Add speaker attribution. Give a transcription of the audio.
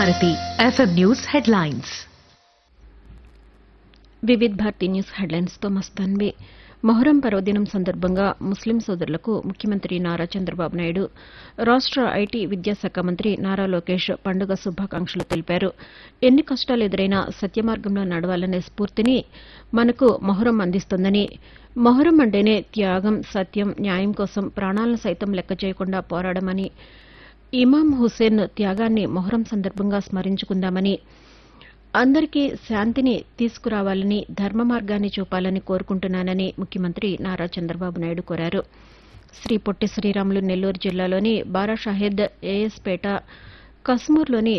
Speaker 1: Bharati FM news headlines
Speaker 2: Vividh Bharati news హెడ్లైన్స్తో మస్తాన్వి మొహరం పర్వదినం సందర్భంగా ముస్లిం సోదరులకు ముఖ్యమంత్రి నారా చంద్రబాబు నాయుడు రాష్ట ఐటీ విద్యాశాఖ మంత్రి నారా లోకేష్ పండుగ శుభాకాంక్షలు తెలిపారు ఎన్ని కష్టాలు ఎదురైనా సత్యమార్గంలో నడవాలనే స్ఫూర్తిని మనకు మొహరం అందిస్తోందని మొహరం అంటేనే త్యాగం సత్యం న్యాయం కోసం ప్రాణాలను సైతం లెక్క చేయకుండా పోరాడమని ఇమాం హుసేన్ త్యాగాన్ని మొహరం సందర్భంగా స్మరించుకుందామని అందరికీ శాంతిని తీసుకురావాలని ధర్మ మార్గాన్ని చూపాలని కోరుకుంటున్నానని ముఖ్యమంత్రి నారా చంద్రబాబు నాయుడు కోరారు శ్రీ పొట్టి శ్రీరాములు నెల్లూరు జిల్లాలోని బారాషాహెద్ ఏఎస్పేట కస్మూర్లోని